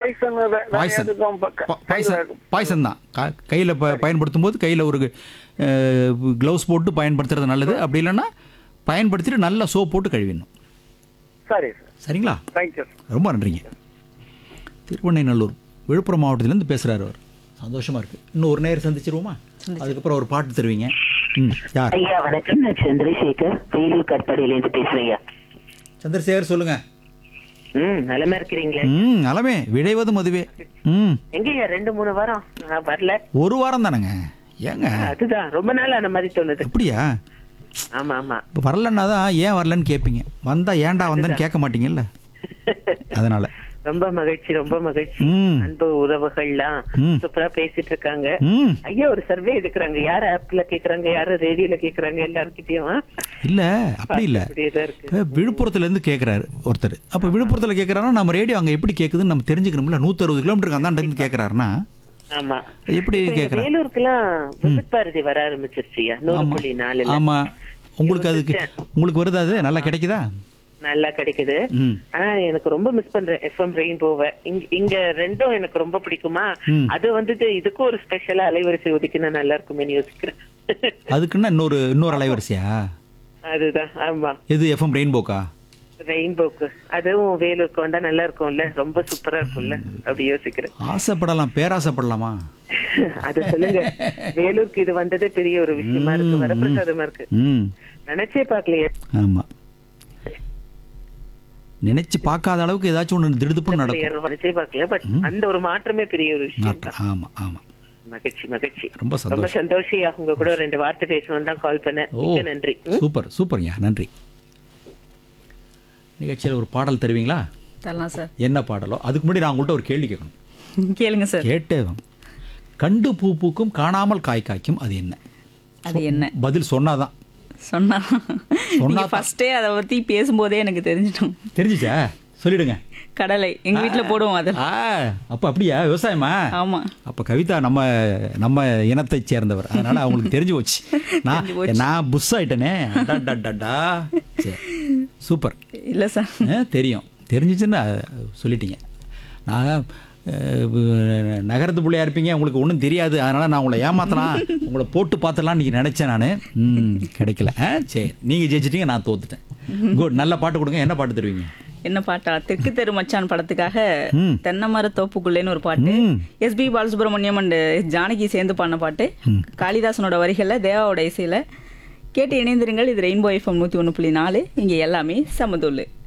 Poison poison poison poison தான் க- கையில் ப பயன்படுத்தும் போது கையில் ஒரு க்ளவுஸ் போட்டு பயன்படுத்துறது நல்லது அப்படி இல்லைன்னா பயன்படுத்திட்டு நல்லா சோப் போட்டு கழுவிடணும் சரி சார் சரிங்களா தேங்க்யூ ரொம்ப நன்றிங்க திருவண்ணைநல்லூர் விழுப்புரம் மாவட்டத்திலேருந்து பேசுகிறாரு அவர் சந்தோஷமாக இருக்குது இன்னும் ஒரு நேரம் சந்திச்சிருவோமா அதுக்கப்புறம் ஒரு பாட்டு தருவீங்க ம் யார் ஐயா வணக்கம் நான் சந்திரசேகர் வேலூர் கட்பாடியிலேருந்து பேசுறேன் ஐயா சந்திரசேகர் சொல்லுங்க ம் நலமா இருக்கிறீங்களே ம் நலமே விழைவதும் அதுவே ம் எங்கய்யா ரெண்டு மூணு வாரம் நான் வரல ஒரு வாரம் தானேங்க ஏங்க அதுதான் ரொம்ப நாள் அந்த மாதிரி தோணுது அப்படியா ஆமா ஆமா இப்போ வரலன்னா தான் ஏன் வரலன்னு கேட்பீங்க வந்தா ஏன்டா வந்தேன்னு கேட்க மாட்டீங்கல்ல அதனால ரொம்ப மகிழ்ச்சி ரொம்ப மகிழ்ச்சி ம் அன்பு உறவுகள்லாம் ம். சூப்பரா பேசிட்டு இருக்காங்க ம் ஐயா ஒரு சர்வே எடுக்கிறாங்க யார் ஆப்ல கேக்குறாங்க யாரு ரேடியோல கேக்குறாங்க எல்லாருக்கிட்டயும் இல்ல அப்படி இல்ல அப்படியேதான் இருக்கு இப்போ விழுப்புரத்துல இருந்து கேட்குறாரு ஒருத்தர் அப்போ விழுப்புரத்துல கேட்குறாருன்னா நம்ம ரேடியோ அங்க எப்படி கேட்குதுன்னு நம்ம தெரிஞ்சுக்கணும்ல நூற்றி அறுபது கிலோமீட்டருக்கு அந்தாண்ட இருந்து கேட்குறாருன்னா ஆமா எப்படி இப்ப இந்த கேட்குறாரு வேலூருக்குலாம் விபத் பாரதி வர ஆரம்பிச்சிருச்சியா நூறு புள்ளி நாலுல ஆமா உங்களுக்கு அதுக்கு உங்களுக்கு வருதா அது நல்லா கிடைக்குதா நல்லா கிடைக்குது ம் ஆனா எனக்கு ரொம்ப மிஸ் பண்றேன் எஃப்எம் ரெயின்போவை இங்க இங்க ரெண்டும் எனக்கு ரொம்ப பிடிக்குமா ம். அது வந்துட்டு இதுக்கும் ஒரு ஸ்பெஷலா அலைவரிசை ஒதுக்கினா நல்லா இருக்குமேனு யோசிக்கிறேன் அதுக்குன்னா இன்னொரு இன்னொரு அலைவரிசையா அதுதான் ஆமா எது எஃப்எம் ரெயின்போக்கா ரெயின்போக்கு அதுவும் வேலூருக்கு வந்தா நல்லா இருக்கும்ல ரொம்ப சூப்பரா இருக்கும்ல அப்படி யோசிக்கிறேன் ஆசைப்படலாம் பேராசைப்படலாமா அது சொல்லுங்க வேலூருக்கு இது வந்ததே பெரிய ஒரு விஷயமா இருக்கு வரப்பிரசாதமா இருக்கு ம் நினைச்சே பாக்கலையே ஆமா நினைச்சு பார்க்காத அளவுக்கு ஏதாச்சும் ஒன்று திடுதுப்புன்னு நடக்கும் நினைச்சே பார்க்கல பட் அந்த ஒரு மாற்றமே பெரிய ஒரு விஷயம் நாட்கள். ஆமா ஆமா மகிழ்ச்சி மகிழ்ச்சி ரொம்ப ரொம்ப சந்தோஷம் சந்தோஷியா உங்க கூட ரெண்டு வார்த்தை பேசணும் தான் கால் பண்ணேன் ஓ மிக்க நன்றி சூப்பர் சூப்பர்யா நன்றி நிகழ்ச்சியில் ஒரு பாடல் தருவீங்களா தரலாம் சார் என்ன பாடலோ அதுக்கு முன்னாடி நான் உங்கள்கிட்ட ஒரு கேள்வி கேட்கணும் கேளுங்க சார் கேட்டே வாங்க. கண்டு பூ பூக்கும் காணாமல் காய் காய்க்கும் அது என்ன அது என்ன பதில் சொன்னாதான் சொன்னா சொன்னா நீங்க ஃபர்ஸ்டே அதை பத்தி பேசும்போதே எனக்கு தெரிஞ்சிட்டோம் தெரிஞ்சுச்சா சொல்லிடுங்க கடலை எங்க வீட்ல போடுவோம் அது ஆ அப்போ அப்படியா விவசாயமா ஆமா அப்போ கவிதா நம்ம நம்ம இனத்தைச் சேர்ந்தவர் அதனால அவங்களுக்கு தெரிஞ்சு போச்சு நான் நான் புஷ் ஆயிட்டேனே அடடடடா. சரி சூப்பர் இல்ல சார் ஆ, தெரியும் தெரிஞ்சிச்சுன்னு சொல்லிட்டீங்க நான் அஹ், நகரத்து பிள்ளையா இருப்பீங்க உங்களுக்கு ஒன்றும் தெரியாது அதனால நான் உங்களை ஏமாத்தலாம் உங்களை போட்டு பார்த்துலாம்னு நீங்கள் நினச்சேன் நான் ம் கிடைக்கல ஆ சரி நீங்கள் ஜெயிச்சிட்டீங்க நான் தோத்துட்டேன் குட் நல்ல பாட்டு கொடுங்க என்ன பாட்டு தருவீங்க என்ன பாட்டா தெற்கு தெரு மச்சான் படத்துக்காக ம். தென்னமர தோப்புக்குள்ளேன்னு ஒரு பாட்டு ம். எஸ்பி பாலசுப்ரமணியம் அண்ட் ஜானகி சேர்ந்து பாடின பாட்டு காளிதாசனோட வரிகள்ல தேவாவோட இசையில கேட்டு இணைந்திருங்கள் இது ரெயின்போ எஃப்எம் நூத்தி ஒன்று புள்ளி நாலு இங்க எல்லாமே சமதுல்லு